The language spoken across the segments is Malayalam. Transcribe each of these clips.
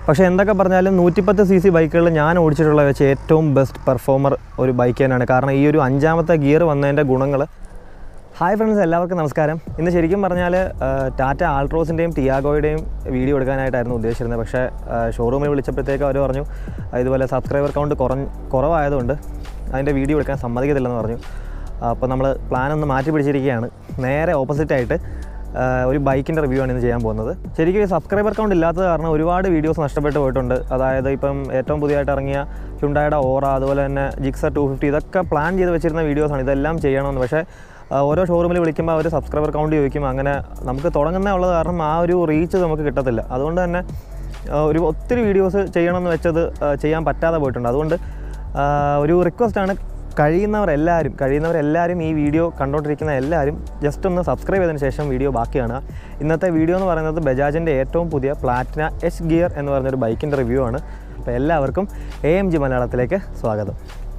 പക്ഷേ എന്തൊക്കെ പറഞ്ഞാലും നൂറ്റിപ്പത്ത് സി സി ബൈക്കുകളിൽ ഞാൻ ഓടിച്ചിട്ടുള്ള വെച്ച് ഏറ്റവും ബെസ്റ്റ് പെർഫോമർ ഒരു ബൈക്ക് തന്നെയാണ് കാരണം ഈ ഒരു അഞ്ചാമത്തെ ഗിയർ വന്നതിൻ്റെ ഗുണങ്ങൾ ഹായ് ഫ്രണ്ട്സ് എല്ലാവർക്കും നമസ്കാരം ഇന്ന് ശരിക്കും പറഞ്ഞാൽ ടാറ്റ ആൾട്രോസിൻ്റെയും ടിയാഗോയുടെയും വീഡിയോ എടുക്കാനായിട്ടായിരുന്നു ഉദ്ദേശിച്ചിരുന്നത് പക്ഷേ ഷോറൂമിൽ വിളിച്ചപ്പോഴത്തേക്ക് അവർ പറഞ്ഞു "ആ, ഇതുപോലെ സബ്സ്ക്രൈബർ കൗണ്ട് കുറഞ്ഞ് കുറവായതുകൊണ്ട് അതിൻ്റെ വീഡിയോ എടുക്കാൻ സമ്മതിക്കത്തില്ലെന്ന് പറഞ്ഞു അപ്പോൾ നമ്മൾ പ്ലാൻ ഒന്ന് മാറ്റി പിടിച്ചിരിക്കുകയാണ് നേരെ ഓപ്പോസിറ്റായിട്ട് ഒരു ബൈക്കിൻ്റെ റിവ്യൂ ആണ് ഇന്ന് ചെയ്യാൻ പോകുന്നത് ശരിക്കും ഈ സബ്സ്ക്രൈബർ കൗണ്ട് ഇല്ലാത്തത് കാരണം ഒരുപാട് വീഡിയോസ് നഷ്ടപ്പെട്ടു പോയിട്ടുണ്ട് അതായത് ഇപ്പം ഏറ്റവും പുതിയതായിട്ട് ഇറങ്ങിയ ഹ്യുണ്ടായുടെ ഓറ അതുപോലെ തന്നെ ജിക്സർ ടു ഫിഫ്റ്റി ഇതൊക്കെ പ്ലാൻ ചെയ്ത് വെച്ചിരുന്ന വീഡിയോസാണ് ഇതെല്ലാം ചെയ്യണമെന്ന് പക്ഷേ ആ, ഓരോ ഷോറൂമിൽ വിളിക്കുമ്പോൾ അവർ സബ്സ്ക്രൈബർ കൗണ്ട് ചോദിക്കും അങ്ങനെ നമുക്ക് തുടങ്ങുന്നേ ഉള്ളത് കാരണം ആ ഒരു റീച്ച് നമുക്ക് കിട്ടത്തില്ല അതുകൊണ്ട് തന്നെ ആ, ഒരു ഒത്തിരി വീഡിയോസ് ചെയ്യണമെന്ന് വെച്ചത് ആ, ചെയ്യാൻ പറ്റാതെ പോയിട്ടുണ്ട് അതുകൊണ്ട് ആ, ഒരു റിക്വസ്റ്റാണ് കഴിയുന്നവരെല്ലാവരും കഴിയുന്നവരെല്ലാവരും ഈ വീഡിയോ കണ്ടുകൊണ്ടിരിക്കുന്ന എല്ലാവരും ജസ്റ്റ് ഒന്ന് സബ്സ്ക്രൈബ് ചെയ്തതിന് ശേഷം വീഡിയോ ബാക്കി കാണുക ഇന്നത്തെ വീഡിയോ എന്ന് പറയുന്നത് ബജാജിൻ്റെ ഏറ്റവും പുതിയ പ്ലാറ്റിന എച്ച് ഗിയർ എന്ന് പറഞ്ഞൊരു ബൈക്കിൻ്റെ റിവ്യൂ ആണ് അപ്പോൾ എല്ലാവർക്കും എ എം ജി മലയാളത്തിലേക്ക് സ്വാഗതം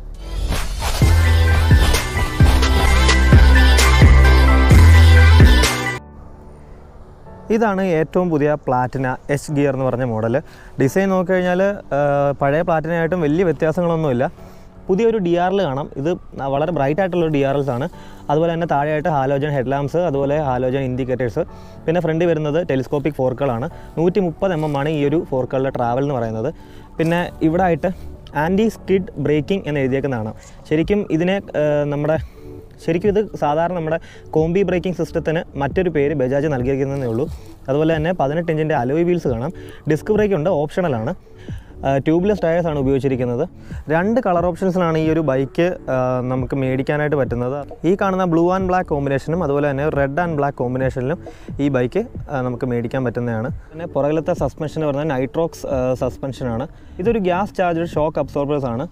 ഇതാണ് ഏറ്റവും പുതിയ പ്ലാറ്റിന എച്ച് ഗിയർ എന്ന് പറഞ്ഞ മോഡൽ ഡിസൈൻ നോക്കിക്കഴിഞ്ഞാൽ പഴയ പ്ലാറ്റിനയായിട്ടും വലിയ വ്യത്യാസങ്ങളൊന്നുമില്ല പുതിയൊരു ഡി ആറിൽ കാണാം ഇത് വളരെ ബ്രൈറ്റ് ആയിട്ടുള്ള ഡി ആർ എൽസ് ആണ് അതുപോലെ തന്നെ താഴെയായിട്ട് ഹാലോജൻ ഹെഡ് ലാംപ്സ് അതുപോലെ ഹാലോജൻ ഇൻഡിക്കേറ്റേഴ്സ് പിന്നെ ഫ്രണ്ട് വരുന്നത് ടെലിസ്കോപ്പിക് ഫോർക്കുകളാണ് നൂറ്റി മുപ്പത് എം എം ആണ് ഈ ഒരു ഫോർക്കുകളുടെ ട്രാവൽ എന്ന് പറയുന്നത് പിന്നെ ഇവിടെ ആയിട്ട് ആൻറ്റി സ്കിഡ് ബ്രേക്കിംഗ് എന്ന് എഴുതിയേക്കുന്നതാണ് ശരിക്കും ഇതിനെ ആ, നമ്മുടെ ശരിക്കും ഇത് സാധാരണ നമ്മുടെ കോമ്പി ബ്രേക്കിംഗ് സിസ്റ്റത്തിന് മറ്റൊരു പേര് ബജാജ് നൽകിയിരിക്കുന്നതേ ഉള്ളൂ അതുപോലെ തന്നെ പതിനെട്ട് ഇഞ്ചിൻ്റെ അലോയ് വീൽസ് കാണാം ഡിസ്ക് ബ്രേക്ക് ഉണ്ട് ഓപ്ഷണലാണ് ട്യൂബ്ലെസ് ടയേഴ്സ് ആണ് ഉപയോഗിച്ചിരിക്കുന്നത് രണ്ട് കളർ ഓപ്ഷൻസിലാണ് ഈ ഒരു ബൈക്ക് നമുക്ക് മേടിക്കാനായിട്ട് പറ്റുന്നത് ഈ കാണുന്ന ബ്ലൂ ആൻഡ് ബ്ലാക്ക് കോമ്പിനേഷനും അതുപോലെ തന്നെ റെഡ് ആൻഡ് ബ്ലാക്ക് കോമ്പിനേഷനിലും ഈ ബൈക്ക് നമുക്ക് മേടിക്കാൻ പറ്റുന്നതാണ് പിന്നെ പുറകിലത്തെ സസ്പെൻഷൻ എന്ന് പറഞ്ഞാൽ നൈട്രോക്സ് സസ്പെൻഷനാണ് ഇതൊരു ഗ്യാസ് ചാർജർ ഷോക്ക് അബ്സോർബേഴ്സ് ആണ്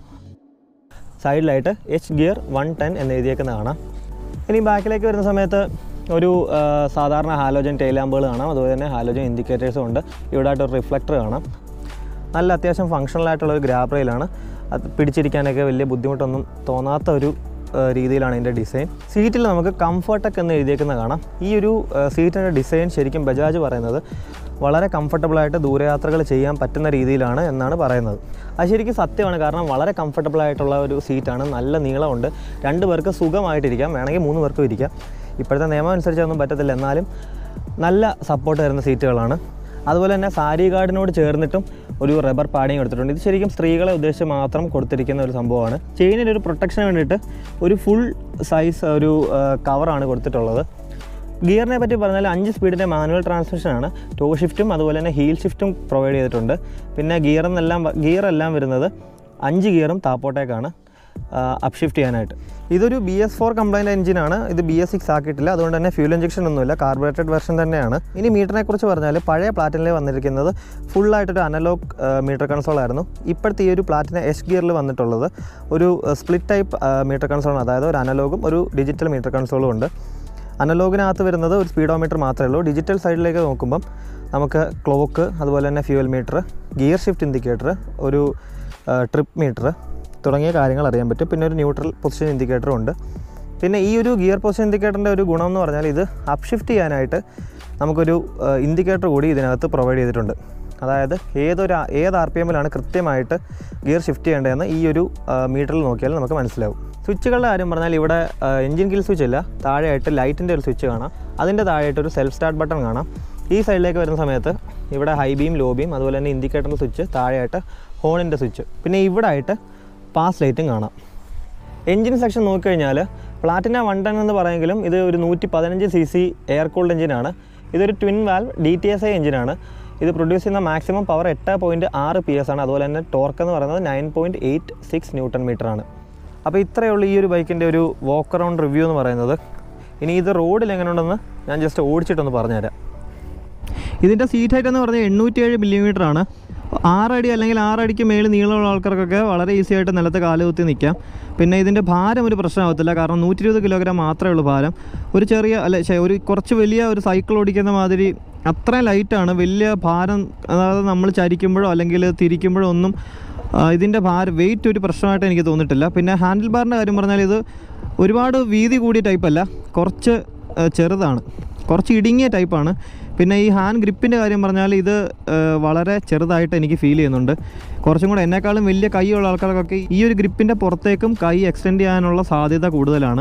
സൈഡിലായിട്ട് എച്ച് ഗിയർ വൺ ടെൻ എന്ന് എഴുതിയേക്കുന്ന കാണാം ഇനി ബാക്കിലേക്ക് വരുന്ന സമയത്ത് ഒരു ആ, സാധാരണ ഹാലോജൻ ടൈലാമ്പുകൾ കാണാം അതുപോലെ തന്നെ ഹാലോജൻ ഇൻഡിക്കേറ്റേഴ്സും ഉണ്ട് ഇവിടെ ആയിട്ട് ഒരു റിഫ്ലക്ടർ കാണാം നല്ല അത്യാവശ്യം ഫങ്ഷണൽ ആയിട്ടുള്ള ഒരു ഗ്രാബ് റെയിലാണ് അത് പിടിച്ചിരിക്കാനൊക്കെ വലിയ ബുദ്ധിമുട്ടൊന്നും തോന്നാത്ത ഒരു ആ, രീതിയിലാണ് ഇതിൻ്റെ ഡിസൈൻ സീറ്റിൽ നമുക്ക് കംഫർട്ടൊക്കെ എന്ന് എഴുതിയേക്കുന്ന കാണാം ഈ ഒരു സീറ്റിൻ്റെ ഡിസൈൻ ശരിക്കും ബജാജ് പറയുന്നത് വളരെ കംഫർട്ടബിളായിട്ട് ദൂരയാത്രകൾ ചെയ്യാൻ പറ്റുന്ന രീതിയിലാണ് എന്നാണ് പറയുന്നത് അത് ശരിക്കും സത്യമാണ് കാരണം വളരെ കംഫർട്ടബിൾ ആയിട്ടുള്ള ഒരു സീറ്റാണ് നല്ല നീളമുണ്ട് രണ്ട് പേർക്ക് സുഖമായിട്ടിരിക്കാം വേണമെങ്കിൽ മൂന്ന് പേർക്കും ഇരിക്കാം ഇപ്പോഴത്തെ നിയമം അനുസരിച്ച് ഒന്നും പറ്റത്തില്ല എന്നാലും നല്ല സപ്പോർട്ട് തരുന്ന സീറ്റുകളാണ് അതുപോലെ തന്നെ സാരി ഗാർഡിനോട് ചേർന്നിട്ടും ഒരു റബ്ബർ പാഡിങ് എടുത്തിട്ടുണ്ട് ഇത് ശരിക്കും സ്ത്രീകളെ ഉദ്ദേശിച്ച് മാത്രം കൊടുത്തിരിക്കുന്ന ഒരു സംഭവമാണ് ചെയിനിന് ഒരു പ്രൊട്ടക്ഷന് വേണ്ടിയിട്ട് ഒരു ഫുൾ സൈസ് ഒരു കവറാണ് കൊടുത്തിട്ടുള്ളത് ഗിയറിനെ പറ്റി പറഞ്ഞാൽ അഞ്ച് സ്പീഡിൻ്റെ മാനുവൽ ട്രാൻസ്മിഷനാണ് ടോ ഷിഫ്റ്റും അതുപോലെ തന്നെ ഹീൽ ഷിഫ്റ്റും പ്രൊവൈഡ് ചെയ്തിട്ടുണ്ട് പിന്നെ ഗിയർ എന്നെല്ലാം ഗിയർ എല്ലാം വരുന്നത് അഞ്ച് ഗിയറും താപ്പോട്ടേക്കാണ് അപ് ഷിഫ്റ്റ് ചെയ്യാനായിട്ട് ഇതൊരു ബി എസ് ഫോർ കംപ്ലൈൻറ്റ് എഞ്ചിനാണ് ഇത് ബി എസ് സിക്സ് ആക്കിയിട്ടില്ല അതുകൊണ്ട് തന്നെ ഫ്യൂൽ ഇഞ്ചക്ഷൻ ഒന്നുമില്ല കാർബറേറ്റഡ് വെർഷൻ തന്നെയാണ് ഇനി മീറ്ററിനെ കുറിച്ച് പറഞ്ഞാൽ പഴയ പ്ലാറ്റിനിൽ വന്നിരിക്കുന്നത് ഫുള്ളായിട്ടൊരു അനലോഗ് മീറ്റർ കൺസോൾ ആയിരുന്നു ഇപ്പോഴത്തെ ഈ ഒരു പ്ലാറ്റിന എച്ച് ഗിയറിൽ വന്നിട്ടുള്ളത് ഒരു സ്പ്ലിറ്റ് ടൈപ്പ് മീറ്റർ കൺസോളാണ് അതായത് ഒരു അനലോഗും ഒരു ഡിജിറ്റൽ മീറ്റർ കൺസോളും ഉണ്ട് അനലോഗിനകത്ത് വരുന്നത് ഒരു സ്പീഡോമീറ്റർ മാത്രമേ ഉള്ളൂ ഡിജിറ്റൽ സൈഡിലേക്ക് നോക്കുമ്പം നമുക്ക് ക്ലോക്ക് അതുപോലെ തന്നെ fuel meter gear shift indicator ഒരു ട്രിപ്പ് മീറ്റർ തുടങ്ങിയ കാര്യങ്ങൾ അറിയാൻ പറ്റും പിന്നെ ഒരു ന്യൂട്രൽ പൊസിഷൻ ഇൻഡിക്കേറ്ററും ഉണ്ട് പിന്നെ ഈ ഒരു ഗിയർ പൊസിഷൻ ഇൻഡിക്കേറ്ററിൻ്റെ ഒരു ഗുണം എന്ന് പറഞ്ഞാൽ ഇത് അപ് ഷിഫ്റ്റ് ചെയ്യാനായിട്ട് നമുക്കൊരു ഇൻഡിക്കേറ്റർ കൂടി ഇതിനകത്ത് പ്രൊവൈഡ് ചെയ്തിട്ടുണ്ട് അതായത് ഏതൊരു ഏത് ആർ പി എമ്മിലാണ് കൃത്യമായിട്ട് ഗിയർ ഷിഫ്റ്റ് ചെയ്യേണ്ടതെന്ന് ഈ ഒരു മീറ്ററിൽ നോക്കിയാൽ നമുക്ക് മനസ്സിലാവും സ്വിച്ചുകളുടെ കാര്യം പറഞ്ഞാൽ ഇവിടെ എഞ്ചിൻ കിൽ സ്വിച്ച് ഇല്ല താഴെയായിട്ട് ലൈറ്റിൻ്റെ ഒരു സ്വിച്ച് കാണാം അതിൻ്റെ താഴെയായിട്ട് ഒരു സെൽഫ് സ്റ്റാർട്ട് ബട്ടൺ കാണാം ഈ സൈഡിലേക്ക് വരുന്ന സമയത്ത് ഇവിടെ ഹൈ ബീം ലോ ബീം അതുപോലെ തന്നെ ഇൻഡിക്കേറ്ററിൻ്റെ സ്വിച്ച് താഴെയായിട്ട് ഹോണിൻ്റെ സ്വിച്ച് പിന്നെ ഇവിടെ ആയിട്ട് പാസ് ലൈറ്റും കാണാം എഞ്ചിൻ സെക്ഷൻ നോക്കിക്കഴിഞ്ഞാൽ പ്ലാറ്റിന വൺ ടെൻ എന്ന് പറയുമെങ്കിലും ഇത് ഒരു നൂറ്റി പതിനഞ്ച് സി സി എയർ കൂൾഡ് എഞ്ചിനാണ് ഇതൊരു twin valve D T S I എഞ്ചിനാണ് ഇത് പ്രൊഡ്യൂസ് ചെയ്യുന്ന മാക്സിമം പവർ എട്ട് പോയിൻറ്റ് ആറ് പി എസ് ആണ് അതുപോലെ തന്നെ ടോർക്ക് എന്ന് പറയുന്നത് nine point eight six newton metre ആണ് അപ്പോൾ ഇത്രയേ ഉള്ളൂ ഈ ഒരു ബൈക്കിൻ്റെ ഒരു വാക്ക് അറൗണ്ട് റിവ്യൂ എന്ന് പറയുന്നത് ഇനി ഇത് റോഡിൽ എങ്ങനെ ഉണ്ടെന്ന് ഞാൻ ജസ്റ്റ് ഓടിച്ചിട്ടൊന്ന് പറഞ്ഞുതരാം ഇതിൻ്റെ സീറ്റ് ഹൈറ്റ് എന്ന് പറഞ്ഞാൽ എണ്ണൂറ്റിയേഴ് മില്ലിമീറ്റർ ആണ് ആറടി അല്ലെങ്കിൽ ആറടിക്ക് മേളിൽ നീളമുള്ള ആൾക്കാർക്കൊക്കെ വളരെ ഈസി ആയിട്ട് നിലത്ത് കാല് കുത്തി നിൽക്കാം പിന്നെ ഇതിൻ്റെ ഭാരം ഒരു പ്രശ്നമാകത്തില്ല കാരണം നൂറ്റി ഇരുപത് കിലോഗ്രാം മാത്രമേ ഉള്ളൂ ഭാരം ഒരു ചെറിയ അല്ല ശ്ശെ, ഒരു കുറച്ച് വലിയ ഒരു സൈക്കിൾ ഓടിക്കുന്ന മാതിരി അത്രയും ലൈറ്റാണ് വലിയ ഭാരം അതായത് നമ്മൾ ചരിക്കുമ്പോഴോ അല്ലെങ്കിൽ തിരിക്കുമ്പോഴോ ഒന്നും ആ, ഇതിൻ്റെ ഭാരം വെയിറ്റ് ഒരു പ്രശ്നമായിട്ട് എനിക്ക് തോന്നിയിട്ടില്ല പിന്നെ ഹാൻഡിൽ ബാറിൻ്റെ കാര്യം പറഞ്ഞാൽ ഇത് ഒരുപാട് വീതി കൂടിയ ടൈപ്പല്ല കുറച്ച് ആ, ചെറുതാണ് കുറച്ച് ഇടുങ്ങിയ ടൈപ്പാണ് പിന്നെ ഈ ഹാൻഡ് ഗ്രിപ്പിൻ്റെ കാര്യം പറഞ്ഞാൽ ഇത് ഏഹ്, വളരെ ചെറുതായിട്ട് എനിക്ക് ഫീൽ ചെയ്യുന്നുണ്ട് കുറച്ചും കൂടെ എന്നെക്കാളും വലിയ കൈയുള്ള ആൾക്കാർക്കൊക്കെ ഈ ഒരു ഗ്രിപ്പിൻ്റെ പുറത്തേക്കും കൈ എക്സ്റ്റെൻഡ് ചെയ്യാനുള്ള സാധ്യത കൂടുതലാണ്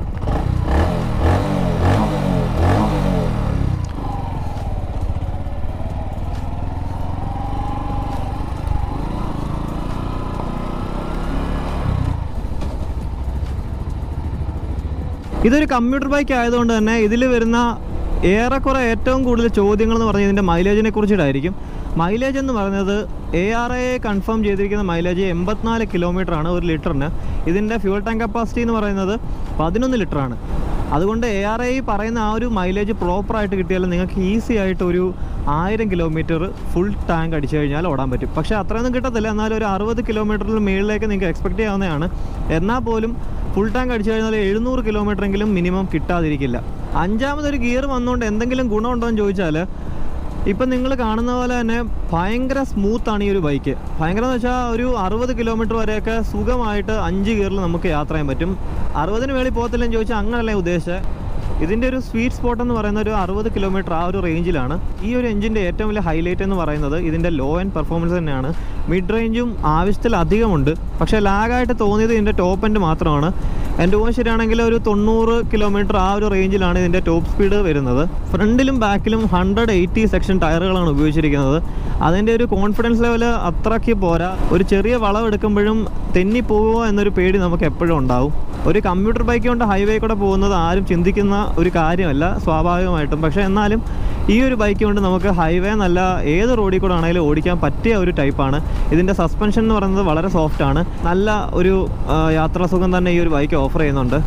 ഇതൊരു കമ്പ്യൂട്ടർ ബൈക്ക് ആയതുകൊണ്ട് തന്നെ ഇതിൽ വരുന്ന ഏറെക്കുറെ ഏറ്റവും കൂടുതൽ ചോദ്യങ്ങൾ എന്ന് പറഞ്ഞാൽ ഇതിൻ്റെ മൈലേജിനെ കുറിച്ചിട്ടായിരിക്കും മൈലേജ് എന്ന് പറയുന്നത് എ ആർ എ കൺഫേം ചെയ്തിരിക്കുന്ന മൈലേജ് എൺപത്തിനാല് കിലോമീറ്റർ ആണ് ഒരു ലിറ്ററിന് ഇതിൻ്റെ ഫ്യൂൾ ടാങ്ക് കപ്പാസിറ്റി എന്ന് പറയുന്നത് പതിനൊന്ന് ലിറ്ററാണ് അതുകൊണ്ട് എ ആർ ഐ പറയുന്ന ആ ഒരു മൈലേജ് പ്രോപ്പറായിട്ട് കിട്ടിയാൽ നിങ്ങൾക്ക് ഈസി ആയിട്ട് ഒരു ആയിരം കിലോമീറ്റർ ഫുൾ ടാങ്ക് അടിച്ചു കഴിഞ്ഞാൽ ഓടാൻ പറ്റും പക്ഷേ അത്രയൊന്നും കിട്ടത്തില്ല എന്നാലും ഒരു അറുപത് കിലോമീറ്ററിൽ മുകളിലേക്ക് നിങ്ങൾക്ക് എക്സ്പെക്ട് ചെയ്യാവുന്നതാണ് എന്നാൽ പോലും ഫുൾ ടാങ്ക് അടിച്ചു കഴിഞ്ഞാൽ എഴുന്നൂറ് കിലോമീറ്റർ എങ്കിലും മിനിമം കിട്ടാതിരിക്കില്ല അഞ്ചാമതൊരു ഗിയർ വന്നുകൊണ്ട് എന്തെങ്കിലും ഗുണമുണ്ടോ എന്ന് ചോദിച്ചാൽ ഇപ്പം നിങ്ങൾ കാണുന്ന പോലെ തന്നെ ഭയങ്കര സ്മൂത്താണ് ഈ ഒരു ബൈക്ക് ഭയങ്കര എന്ന് വെച്ചാൽ ഒരു അറുപത് കിലോമീറ്റർ വരെയൊക്കെ സുഖമായിട്ട് അഞ്ച് ഗിയറിൽ നമുക്ക് യാത്ര ചെയ്യാൻ പറ്റും അറുപതിന് മേളിൽ പോകത്തില്ലെന്ന് ചോദിച്ചാൽ അങ്ങനെയല്ല ഞാൻ ഉദ്ദേശിച്ചത് ഇതിൻ്റെ ഒരു സ്വീറ്റ് സ്പോട്ട് എന്ന് പറയുന്ന ഒരു അറുപത് കിലോമീറ്റർ ആ ഒരു റേഞ്ചിലാണ് ഈ ഒരു എഞ്ചിൻ്റെ ഏറ്റവും വലിയ ഹൈലൈറ്റ് എന്ന് പറയുന്നത് ഇതിൻ്റെ ലോ ആൻഡ് പെർഫോമൻസ് തന്നെയാണ് മിഡ് റേഞ്ചും ആവശ്യത്തിലധികമുണ്ട് പക്ഷേ ലാഗായിട്ട് തോന്നിയത് ഇതിൻ്റെ ടോപ്പ് എൻഡ് മാത്രമാണ് എൻ്റെ ഊഹം ശരിയാണെങ്കിൽ ഒരു തൊണ്ണൂറ് കിലോമീറ്റർ ആ ഒരു റേഞ്ചിലാണ് ഇതിൻ്റെ ടോപ്പ് സ്പീഡ് വരുന്നത് ഫ്രണ്ടിലും ബാക്കിലും ഹൺഡ്രഡ് എയ്റ്റി സെക്ഷൻ ടയറുകളാണ് ഉപയോഗിച്ചിരിക്കുന്നത് അതിൻ്റെ ഒരു കോൺഫിഡൻസ് ലെവൽ അത്രയ്ക്ക് പോരാ ഒരു ചെറിയ വളവ് എടുക്കുമ്പോഴും തെന്നി പോകുമോ എന്നൊരു പേടി നമുക്ക് എപ്പോഴും ഉണ്ടാവും ഒരു കമ്പ്യൂട്ടർ ബൈക്ക് കൊണ്ട് ഹൈവേ കൂടെ പോകുന്നത് ആരും ചിന്തിക്കുന്ന ഒരു കാര്യമല്ല സ്വാഭാവികമായിട്ടും പക്ഷേ എന്നാലും ഈ ഒരു ബൈക്ക് കൊണ്ട് നമുക്ക് ഹൈവേ എന്നല്ല ഏത് റോഡിൽ കൂടെ ആണെങ്കിലും ഓടിക്കാൻ പറ്റിയ ഒരു ടൈപ്പാണ് ഇതിൻ്റെ സസ്പെൻഷൻ എന്ന് പറയുന്നത് വളരെ സോഫ്റ്റ് ആണ് നല്ല ഒരു ആ, യാത്രാ സുഖം തന്നെ ഈ ഒരു ബൈക്ക് ഓഫർ ചെയ്യുന്നുണ്ട്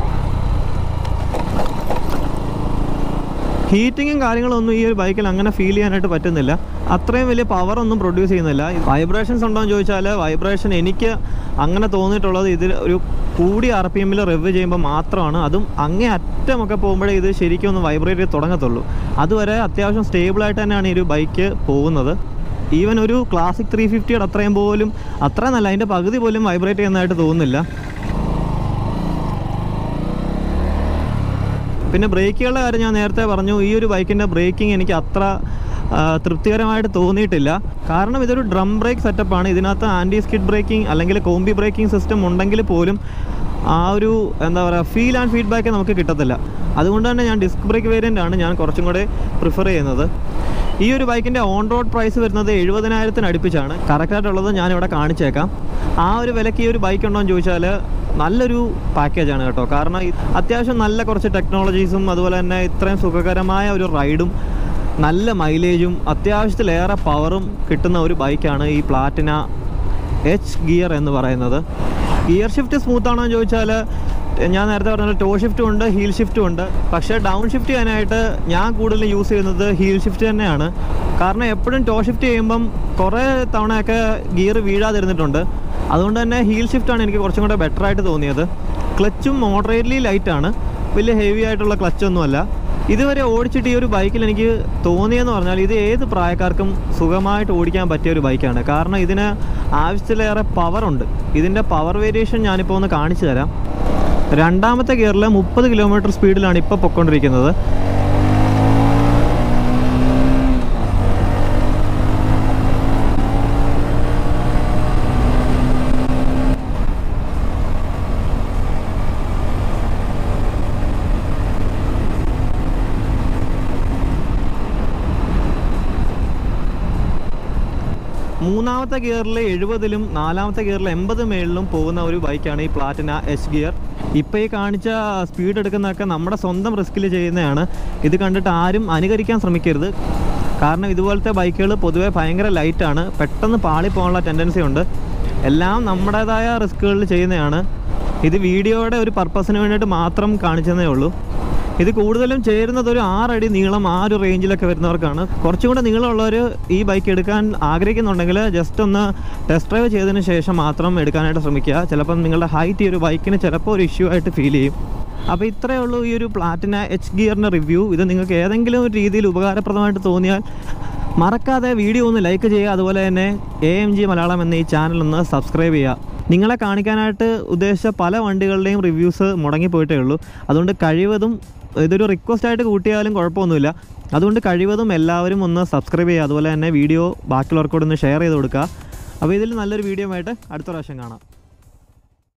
ഹീറ്റിങ്ങും കാര്യങ്ങളൊന്നും ഈ ഒരു ബൈക്കിൽ അങ്ങനെ ഫീൽ ചെയ്യാനായിട്ട് പറ്റുന്നില്ല അത്രയും വലിയ പവർ ഒന്നും പ്രൊഡ്യൂസ് ചെയ്യുന്നില്ല വൈബ്രേഷൻസ് ഉണ്ടോ എന്ന് ചോദിച്ചാൽ വൈബ്രേഷൻ എനിക്ക് അങ്ങനെ തോന്നിയിട്ടുള്ളത് ഇതിൽ ഒരു കൂടിയ ആർ പി എമ്മിൽ റിവ് ചെയ്യുമ്പോൾ മാത്രമാണ് അതും അങ്ങേ അറ്റമൊക്കെ പോകുമ്പോഴേ ഇത് ശരിക്കും ഒന്ന് വൈബ്രേറ്റ് ചെയ്ത് തുടങ്ങത്തുള്ളൂ അതുവരെ അത്യാവശ്യം സ്റ്റേബിളായിട്ട് തന്നെയാണ് ഈ ഒരു ബൈക്ക് പോകുന്നത് ഈവൻ ഒരു ക്ലാസിക് ത്രീ ഫിഫ്റ്റിയുടെ അത്രയും പോലും അത്ര നല്ല അതിൻ്റെ പകുതി പോലും വൈബ്രേറ്റ് ചെയ്യുന്നതായിട്ട് തോന്നുന്നില്ല പിന്നെ ബ്രേക്കുകളുടെ കാര്യം ഞാൻ നേരത്തെ പറഞ്ഞു ഈ ഒരു ബൈക്കിൻ്റെ ബ്രേക്കിംഗ് എനിക്ക് അത്ര ആ, തൃപ്തികരമായിട്ട് തോന്നിയിട്ടില്ല കാരണം ഇതൊരു ഡ്രം ബ്രേക്ക് സെറ്റപ്പാണ് ഇതിനകത്ത് ആൻറ്റി സ്കിഡ് ബ്രേക്കിംഗ് അല്ലെങ്കിൽ കോമ്പി ബ്രേക്കിംഗ് സിസ്റ്റം ഉണ്ടെങ്കിൽ പോലും ആ ഒരു എന്താ പറയുക ഫീൽ ആൻഡ് ഫീഡ്ബാക്ക് നമുക്ക് കിട്ടത്തില്ല അതുകൊണ്ട് തന്നെ ഞാൻ ഡിസ്ക് ബ്രേക്ക് വേരിയൻ്റ് ആണ് ഞാൻ കുറച്ചും കൂടെ പ്രിഫർ ചെയ്യുന്നത് ഈ ഒരു ബൈക്കിൻ്റെ ഓൺ റോഡ് പ്രൈസ് വരുന്നത് എഴുപതിനായിരത്തിന് അടുപ്പിച്ചാണ് കറക്റ്റായിട്ടുള്ളത് ഞാനിവിടെ കാണിച്ചേക്കാം ആ ഒരു വിലക്ക് ഈ ഒരു ബൈക്ക് ഉണ്ടോ എന്ന് ചോദിച്ചാൽ നല്ലൊരു പാക്കേജാണ് കേട്ടോ കാരണം ഇത് അത്യാവശ്യം നല്ല കുറച്ച് ടെക്നോളജീസും അതുപോലെ തന്നെ ഇത്രയും സുഖകരമായ ഒരു റൈഡും നല്ല മൈലേജും അത്യാവശ്യത്തിലേറെ പവറും കിട്ടുന്ന ഒരു ബൈക്കാണ് ഈ പ്ലാറ്റിന എച്ച് ഗിയർ എന്ന് പറയുന്നത് ഗിയർ ഷിഫ്റ്റ് സ്മൂത്ത് ആണോ എന്ന് ചോദിച്ചാൽ ഞാൻ നേരത്തെ പറഞ്ഞ ടോ ഷിഫ്റ്റും ഉണ്ട് ഹീൽ ഷിഫ്റ്റും ഉണ്ട് പക്ഷേ ഡൗൺ ഷിഫ്റ്റ് ചെയ്യാനായിട്ട് ഞാൻ കൂടുതലും യൂസ് ചെയ്യുന്നത് ഹീൽ ഷിഫ്റ്റ് തന്നെയാണ് കാരണം എപ്പോഴും ടോ ഷിഫ്റ്റ് ചെയ്യുമ്പം കുറേ തവണയൊക്കെ ഗിയർ വീഴാതിരുന്നിട്ടുണ്ട് അതുകൊണ്ട് തന്നെ ഹീൽ ഷിഫ്റ്റാണ് എനിക്ക് കുറച്ചും കൂടെ ബെറ്റർ ആയിട്ട് തോന്നിയത് ക്ലച്ചും മോഡറേറ്റ്ലി ലൈറ്റാണ് വലിയ ഹെവി ആയിട്ടുള്ള ക്ലച്ചൊന്നുമല്ല ഇതുവരെ ഓടിച്ചിട്ട് ഈ ഒരു ബൈക്കിൽ എനിക്ക് തോന്നിയെന്ന് പറഞ്ഞാൽ ഇത് ഏത് പ്രായക്കാർക്കും സുഖമായിട്ട് ഓടിക്കാൻ പറ്റിയ ഒരു ബൈക്കാണ് കാരണം ഇതിന് ആവശ്യത്തിലേറെ പവറുണ്ട് ഇതിൻ്റെ പവർ വേരിയേഷൻ ഞാനിപ്പോൾ ഒന്ന് കാണിച്ചു തരാം രണ്ടാമത്തെ ഗിയറിൽ മുപ്പത് കിലോമീറ്റർ സ്പീഡിലാണ് ഇപ്പോൾ പൊയ്ക്കൊണ്ടിരിക്കുന്നത് മൂന്നാമത്തെ ഗിയറിൽ എഴുപതിലും നാലാമത്തെ ഗിയറിൽ എൺപത് മേളിലും പോകുന്ന ഒരു ബൈക്കാണ് ഈ പ്ലാറ്റിന എച്ച് ഗിയർ ഇപ്പോൾ ഈ കാണിച്ച സ്പീഡ് എടുക്കുന്നതൊക്കെ നമ്മുടെ സ്വന്തം റിസ്കിൽ ചെയ്യുന്നതാണ് ഇത് കണ്ടിട്ട് ആരും അനുകരിക്കാൻ ശ്രമിക്കരുത് കാരണം ഇതുപോലത്തെ ബൈക്കുകൾ പൊതുവെ ഭയങ്കര ലൈറ്റാണ് പെട്ടെന്ന് പാളിപ്പോകാനുള്ള ടെൻഡൻസി ഉണ്ട് എല്ലാം നമ്മുടേതായ റിസ്കുകളിൽ ചെയ്യുന്നതാണ് ഇത് വീഡിയോയുടെ ഒരു പർപ്പസിന് വേണ്ടിയിട്ട് മാത്രം കാണിച്ചതേ ഉള്ളൂ ഇത് കൂടുതലും ചേരുന്നത് ഒരു ആറടി നീളം ആ ഒരു റേഞ്ചിലൊക്കെ വരുന്നവർക്കാണ് കുറച്ചും കൂടെ നീളമുള്ളവർ ഈ ബൈക്ക് എടുക്കാൻ ആഗ്രഹിക്കുന്നുണ്ടെങ്കിൽ ജസ്റ്റ് ഒന്ന് ടെസ്റ്റ് ഡ്രൈവ് ചെയ്തതിന് ശേഷം മാത്രം എടുക്കാനായിട്ട് ശ്രമിക്കുക ചിലപ്പം നിങ്ങളുടെ ഹൈറ്റ് ഈ ഒരു ബൈക്കിന് ചിലപ്പോൾ ഒരു ഇഷ്യൂ ആയിട്ട് ഫീൽ ചെയ്യും അപ്പോൾ ഇത്രയേ ഉള്ളൂ ഈ ഒരു പ്ലാറ്റിന എച്ച് ഗിയറിൻ്റെ റിവ്യൂ ഇത് നിങ്ങൾക്ക് ഏതെങ്കിലും ഒരു രീതിയിൽ ഉപകാരപ്രദമായിട്ട് തോന്നിയാൽ മറക്കാതെ വീഡിയോ ഒന്ന് ലൈക്ക് ചെയ്യുക അതുപോലെ തന്നെ എ എം ജി മലയാളം എന്ന ഈ ചാനൽ ഒന്ന് സബ്സ്ക്രൈബ് ചെയ്യുക നിങ്ങളെ കാണിക്കാനായിട്ട് ഉദ്ദേശിച്ച പല വണ്ടികളുടെയും റിവ്യൂസ് മുടങ്ങിപ്പോയിട്ടേ ഉള്ളൂ അതുകൊണ്ട് കഴിവതും ഇതൊരു റിക്വസ്റ്റ് ആയിട്ട് കൂട്ടിയാലും കുഴപ്പമൊന്നുമില്ല അതുകൊണ്ട് കഴിവതും എല്ലാവരും ഒന്ന് സബ്സ്ക്രൈബ് ചെയ്യുക അതുപോലെ തന്നെ വീഡിയോ ബാക്കിയുള്ളവർക്കൂടെ ഒന്ന് ഷെയർ ചെയ്ത് കൊടുക്കുക അപ്പോൾ ഇതിൽ നല്ലൊരു വീഡിയോ ആയിട്ട് അടുത്ത പ്രാവശ്യം കാണാം